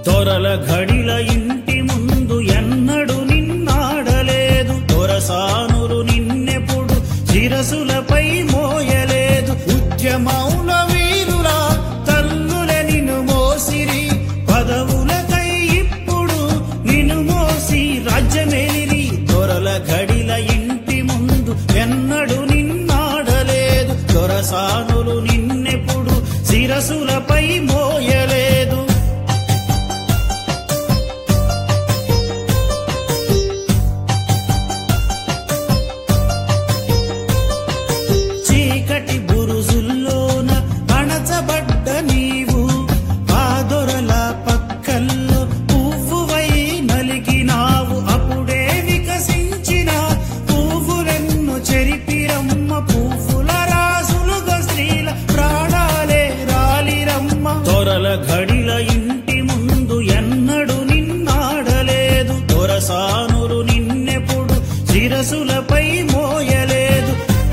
దొరల ఘడిల ఇంటి ముందు ఎన్నడు నిన్నాడలేదు దొరసానులు నిన్నెప్పుడు శిరసులపై మోయలేదు ఉద్యమౌల వీరులా తల్లుల నిన్ను మోసిరి పదవులకై ఇప్పుడు నిన్ను మోసి రాజ్యమేలిరి దొరల ఘడిల ఇంటి ముందు ఎన్నడు నిన్నాడలేదు దొరసానులు నిన్నెప్పుడు శిరసులపై మోయలేదు చీకటి బురుజుల్లోన అణచబడ్డ నీవు ఆ దొరల పక్కల్లో పువ్వువై నలిగినావు అప్పుడే వికసించిన పువ్వులెన్ను చెరిపిరమ్మ పువ్వుల రాసులుగా స్త్రీల ప్రాణాలే రాలిరమ్మ దొరల ఘడిల ఇంటి ముందు ఎన్నడు నిన్నాడలేదు దొరసానులు నిన్నెప్పుడు శిరసులపై మోయలేదు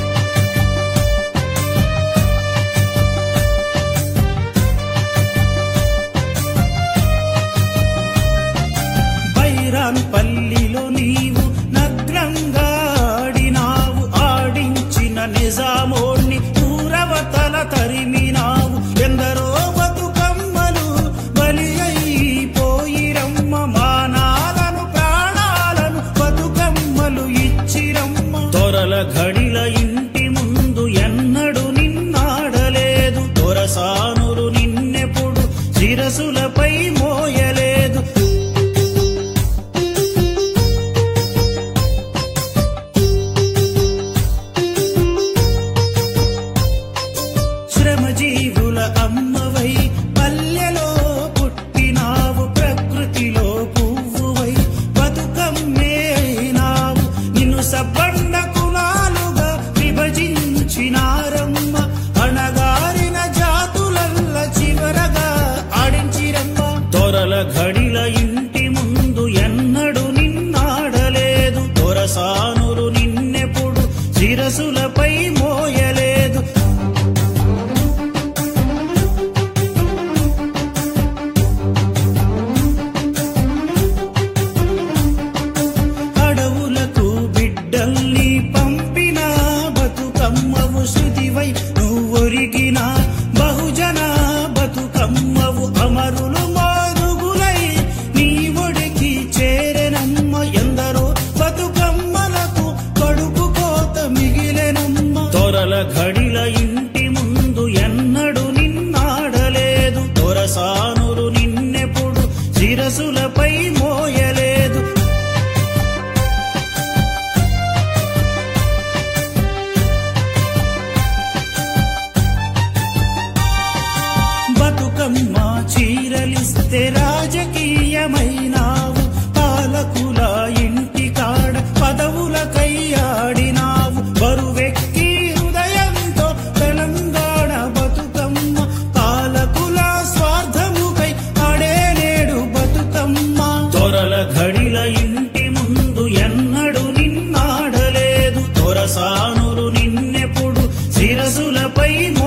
బైరాన్ పల్లిలో నీవు నగ్నంగా ఆడినావు ఆడించిన నిజామోణ్ణి పూరవతల తరిమినావు ఎందరో బతుకమ్మలు బలి అయిపోయిరమ్మ మానాలను ప్రాణాలను బతుకమ్మలు ఇచ్చిరమ్మ దొరల ఘడిల ఇంటి ముందు ఎన్నడు నిన్నాడలేదు దొరసానులు నిన్నెప్పుడు శిరసులపై మోయలేదు శ్రమజీవుల అమ్మవై పల్లెలో పుట్టినావు ప్రకృతిలో పువ్వువై బతుకమ్మే అయినావు నిన్ను సబ్బండ కులాలుగా విభజించినారమ్మ అణగారిన జాతులల్ల చివరగా ఆడించిరమ్మ దొరల ఘడిల ఇంటి ముందు ఎన్నడు నిన్నాడలేదు దొరసానులు నిన్నెప్పుడు శిరసులపై మోయలేదు అడవులకు బిడ్డల్ని పంపిన బతుకమ్మవు శృతివై నువ్వొరిగిన బహుజన బతుకమ్మవు అమరులు మారుగులై నీ ఒడికి చేరెనమ్మ ఎందరో బతుకమ్మలకు కడుపు కోత మిగిలెనమ్మ దొరల ఘడిల ఇంటి ముందు ఎన్నడు నిన్నాడలేదు దొరసానులు నిన్నెప్పుడు శిరసులపై మోయలేదు బతుకమ్మ చీరలిస్తే రాజకీయమైనావు పాలకుల ఇంటి కాడ పదవులకై ఆడినావు బరువెక్కి హృదయంతో తెలంగాణ బతుకమ్మ పాలకుల స్వార్థముకై ఆడే నేడు బతుకమ్మ దొరల ఘడిల ఇంటి ముందు ఎన్నడు నిన్నాడలేదు దొరసానులు నిన్నెప్పుడు శిరసులపై